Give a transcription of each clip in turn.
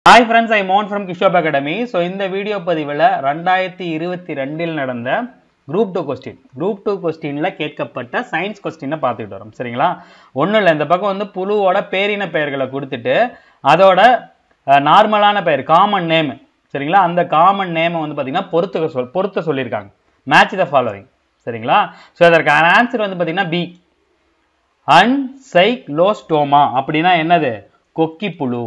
hi friends I மோன் from கிஷோப் academy so இந்த வீடியோ பதிவில் ரெண்டாயிரத்தி இருபத்தி ரெண்டில் நடந்த group two question group two கொஸ்டினில் கேட்கப்பட்ட சயின்ஸ் கொஸ்டினை பார்த்துட்டு வரோம் சரிங்களா ஒன்றும் இல்லை இந்த பக்கம் வந்து புழுவோட பேரின பெயர்களை கொடுத்துட்டு அதோட நார்மலான பெயர் காமன் நேம் சரிங்களா அந்த காமன் நேமை வந்து பார்த்தீங்கன்னா பொறுத்துக்க சொல் பொறுத்த சொல்லியிருக்காங்க மேட்ச் த ஃபாலோவிங் சரிங்களா ஸோ அதற்கான ஆன்சர் வந்து பார்த்தீங்கன்னா பி அன்சைக்ளோஸ்டோமா அப்படின்னா என்னது கொக்கி புழு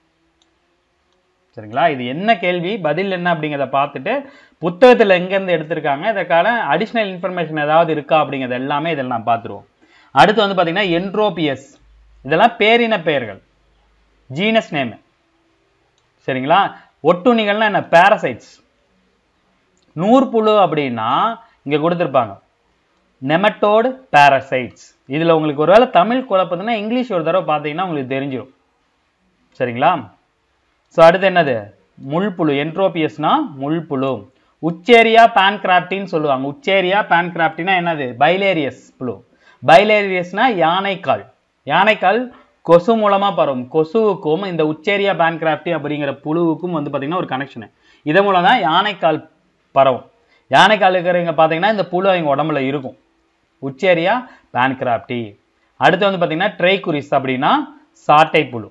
சரிங்களா இது என்ன கேள்வி பதில் என்ன அப்படிங்கிறத பார்த்துட்டு புத்தகத்தில் எங்கேருந்து எடுத்திருக்காங்க இதற்கான அடிஷ்னல் இன்ஃபர்மேஷன் ஏதாவது இருக்கா அப்படிங்கிறது எல்லாமே இதில் நான் பார்த்துருவோம் அடுத்து வந்து பார்த்தீங்கன்னா என்ட்ரோபியஸ் இதெல்லாம் பேரின பெயர்கள் ஜீனஸ் நேம் சரிங்களா ஒட்டுண்ணிகள்னா என்ன பேரசைட்ஸ் நூற்புழு அப்படின்னா இங்கே கொடுத்துருப்பாங்க நெமட்டோடு பேரசைட்ஸ் இதில் உங்களுக்கு ஒருவேளை தமிழ் குழப்பதுன்னா இங்கிலீஷ் ஒரு தடவை பார்த்தீங்கன்னா உங்களுக்கு தெரிஞ்சிடும் சரிங்களா ஸோ அடுத்து என்னது முள்புழு என்ட்ரோபியஸ்னா முள்புழு உச்சேரியா பேன்கிராப்டின்னு சொல்லுவாங்க உச்சேரியா பேன்கிராப்டினா என்னது பைலேரியஸ் புழு பைலேரியஸ்னா யானைக்கால் யானைக்கால் கொசு மூலமாக பரவும் கொசுவுக்கும் இந்த உச்சேரியா பேன்கிராப்டி அப்படிங்கிற புழுவுக்கும் வந்து பார்த்தீங்கன்னா ஒரு கனெக்ஷனு இதன் மூலம் தான் யானைக்கால் பரவும் யானைக்கால் இருக்கிறவங்க பார்த்தீங்கன்னா இந்த புழு அவங்க உடம்புல இருக்கும் உச்சேரியா பேன்கிராப்டி அடுத்து வந்து பார்த்தீங்கன்னா ட்ரைகுரிஸ் அப்படின்னா சாட்டை புழு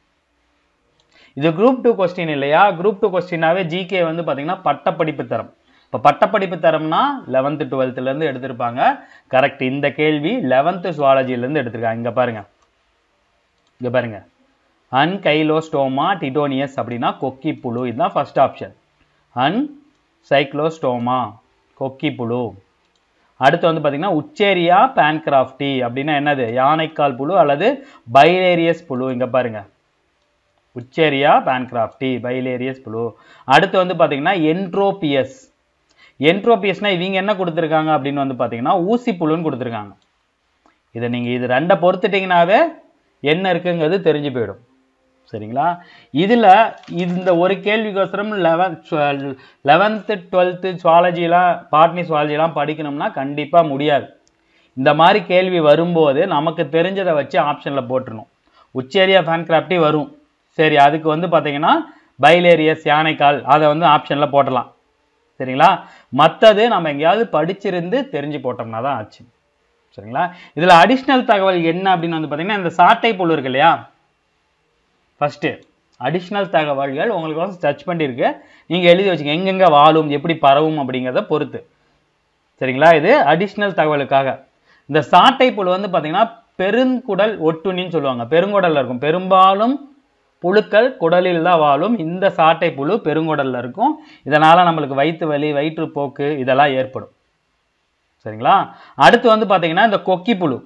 இது குரூப் டூ கொஸ்டின் இல்லையா குரூப் டூ கொஸ்டினாவே ஜிகே வந்து பார்த்தீங்கன்னா பட்டப்படிப்பு தரம் இப்போ பட்டப்படிப்பு தரம்னா லெவன்த்து டுவெல்த்துலேருந்து எடுத்திருப்பாங்க கரெக்ட் இந்த கேள்வி லெவன்த்து சுவாலஜிலேருந்து எடுத்திருக்காங்க இங்கே பாருங்க இங்கே பாருங்க அன்கைலோஸ்டோமா டிடோனியஸ் அப்படின்னா கொக்கி புழு இதுதான் ஃபர்ஸ்ட் ஆப்ஷன் அன் சைக்ளோஸ்டோமா கொக்கி புழு அடுத்து வந்து பார்த்தீங்கன்னா உச்சேரியா பேன்கிராஃப்டி அப்படின்னா என்னது யானைக்கால் புழு அல்லது பைலேரியஸ் புழு இங்கே பாருங்க உச்சேரியா பேன்கிராஃப்டி பைலேரியஸ் புழு அடுத்து வந்து பார்த்தீங்கன்னா என்ட்ரோபியஸ் என்ட்ரோபியஸ்னா இவங்க என்ன கொடுத்துருக்காங்க அப்படின்னு வந்து பார்த்தீங்கன்னா ஊசி புழுன்னு கொடுத்துருக்காங்க இதை நீங்கள் இது ரெண்டை பொறுத்துட்டிங்கனாவே என்ன இருக்குங்கிறது தெரிஞ்சு போயிடும் சரிங்களா இதில் இந்த ஒரு கேள்விக்கோசரம் லெவன்த் லெவன்த்து டுவெல்த்து சுவாலஜிலாம் பாட்னி சுவாலஜிலாம் படிக்கணும்னா கண்டிப்பாக முடியாது இந்த மாதிரி கேள்வி வரும்போது நமக்கு தெரிஞ்சதை வச்சு ஆப்ஷனில் போட்டுருணும் உச்சேரியா ஃபேன்கிராஃப்டி வரும் சரி அதுக்கு வந்து பார்த்தீங்கன்னா பைலேரியஸ் யானைக்கால் அதை வந்து ஆப்ஷனில் போட்டலாம் சரிங்களா மற்றது நம்ம எங்கேயாவது படிச்சிருந்து தெரிஞ்சு போட்டோம்னா தான் ஆச்சு சரிங்களா இதில் அடிஷ்னல் தகவல் என்ன அப்படின்னு வந்து பார்த்தீங்கன்னா இந்த சாட்டை புழு இருக்கு இல்லையா ஃபஸ்ட்டு அடிஷ்னல் தகவல்கள் உங்களுக்கு வந்து டச் பண்ணியிருக்கு நீங்கள் எழுதி வச்சுங்க எங்கெங்கே வாழும் எப்படி பரவும் அப்படிங்கிறத பொறுத்து சரிங்களா இது அடிஷ்னல் தகவலுக்காக இந்த சாட்டை புழு வந்து பார்த்தீங்கன்னா பெருங்குடல் ஒட்டுண்ணின்னு சொல்லுவாங்க பெருங்குடலில் இருக்கும் பெரும்பாலும் புழுக்கள் குடலில் தான் வாழும் இந்த சாட்டை புழு பெருங்குடலில் இருக்கும் இதனால் நம்மளுக்கு வயிற்று வலி வயிற்றுப்போக்கு இதெல்லாம் ஏற்படும் சரிங்களா அடுத்து வந்து பார்த்தீங்கன்னா இந்த கொக்கி புழு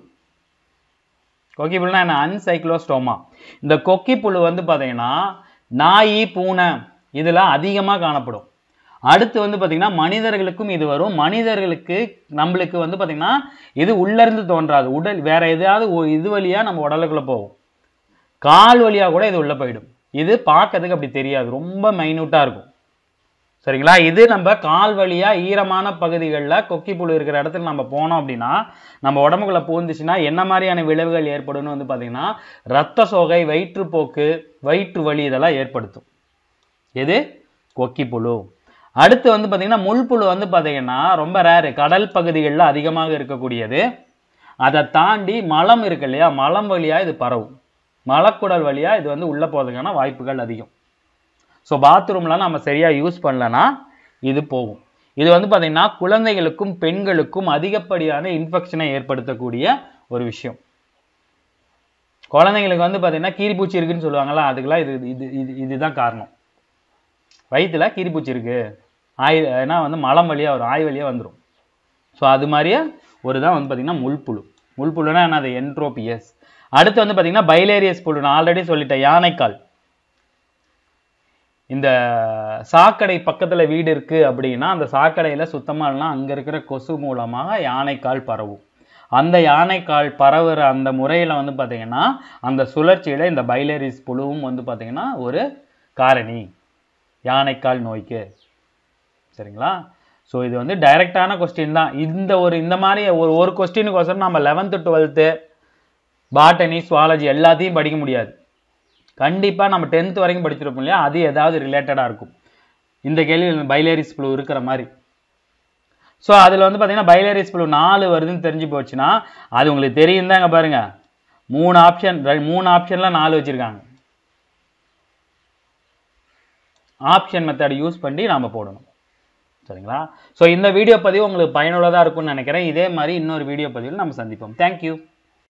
கொக்கி புழுனா என்ன அன்சைக்ளோஸ்டோமா இந்த கொக்கி புழு வந்து பார்த்தீங்கன்னா நாய் பூனை இதெல்லாம் அதிகமாக காணப்படும் அடுத்து வந்து பார்த்தீங்கன்னா மனிதர்களுக்கும் இது வரும் மனிதர்களுக்கு நம்மளுக்கு வந்து பார்த்தீங்கன்னா இது உள்ளேருந்து தோன்றாது உடல் வேற எதாவது இது வழியாக நம்ம உடலுக்குள்ளே போகும் கால் வழியாக கூட இது உள்ளே போயிடும் இது பார்க்கறதுக்கு அப்படி தெரியாது ரொம்ப மைன்யூட்டாக இருக்கும் சரிங்களா இது நம்ம கால் வழியாக ஈரமான பகுதிகளில் கொக்கி புழு இருக்கிற இடத்துல நம்ம போனோம் அப்படின்னா நம்ம உடம்புக்குள்ளே பூந்துச்சுன்னா என்ன மாதிரியான விளைவுகள் ஏற்படும்னு வந்து பார்த்தீங்கன்னா ரத்த சோகை வயிற்றுப்போக்கு வயிற்று வலி இதெல்லாம் ஏற்படுத்தும் எது கொக்கி புழு அடுத்து வந்து பார்த்தீங்கன்னா முள்புழு வந்து பார்த்தீங்கன்னா ரொம்ப ரேரு கடல் பகுதிகளில் அதிகமாக இருக்கக்கூடியது அதை தாண்டி மலம் இருக்கு இல்லையா மலம் வழியாக இது பரவும் மலக்குடல் வழியாக இது வந்து உள்ளே போகிறதுக்கான வாய்ப்புகள் அதிகம் ஸோ பாத்ரூம்லாம் நம்ம சரியாக யூஸ் பண்ணலன்னா இது போகும் இது வந்து பார்த்திங்கன்னா குழந்தைகளுக்கும் பெண்களுக்கும் அதிகப்படியான இன்ஃபெக்ஷனை ஏற்படுத்தக்கூடிய ஒரு விஷயம் குழந்தைங்களுக்கு வந்து பார்த்திங்கன்னா கீரிப்பூச்சி இருக்குன்னு சொல்லுவாங்களா அதுக்கெல்லாம் இது இது இது இதுதான் காரணம் வயிற்றில் கீரிப்பூச்சி இருக்குது ஆய் ஏன்னா வந்து மலம் வழியாக வரும் ஆய் வழியாக வந்துடும் ஸோ அது மாதிரியே ஒரு தான் வந்து பார்த்திங்கன்னா முள்புழு முள்புழுனா என்ன அது என்ட்ரோபியஸ் அடுத்து வந்து பார்த்தீங்கன்னா பைலேரியஸ் புழு நான் ஆல்ரெடி சொல்லிட்டேன் யானைக்கால் இந்த சாக்கடை பக்கத்தில் வீடு இருக்குது அப்படின்னா அந்த சாக்கடையில் சுத்தமாக இல்லைனா அங்கே இருக்கிற கொசு மூலமாக யானைக்கால் பரவும் அந்த யானைக்கால் பரவுற அந்த முறையில் வந்து பார்த்தீங்கன்னா அந்த சுழற்சியில் இந்த பைலேரிஸ் புழுவும் வந்து பார்த்தீங்கன்னா ஒரு காரணி யானைக்கால் நோய்க்கு சரிங்களா ஸோ இது வந்து டைரக்டான கொஸ்டின் தான் இந்த ஒரு இந்த மாதிரி ஒரு ஒரு கொஸ்டினுக்கோசரம் நம்ம லெவன்த்து டுவெல்த்து பாட்டனி சுவாலஜி எல்லாத்தையும் படிக்க முடியாது கண்டிப்பாக நம்ம டென்த் வரைக்கும் படிச்சிருப்போம் இல்லையா அது ஏதாவது ரிலேட்டடாக இருக்கும் இந்த கேள்வி பைலேரிஸ் ப்ளூ இருக்கிற மாதிரி ஸோ அதில் வந்து பார்த்தீங்கன்னா பைலேரிஸ் ப்ளூ நாலு வருதுன்னு தெரிஞ்சு போச்சுன்னா அது உங்களுக்கு தெரியும் தாங்க பாருங்க மூணு ஆப்ஷன் மூணு ஆப்ஷனில் நாலு வச்சுருக்காங்க ஆப்ஷன் மெத்தட் யூஸ் பண்ணி நாம் போடணும் சரிங்களா ஸோ இந்த வீடியோ பதிவு உங்களுக்கு பயனுள்ளதாக இருக்கும்னு நினைக்கிறேன் இதே மாதிரி இன்னொரு வீடியோ பதிவில் நம்ம சந்திப்போம் தேங்க்யூ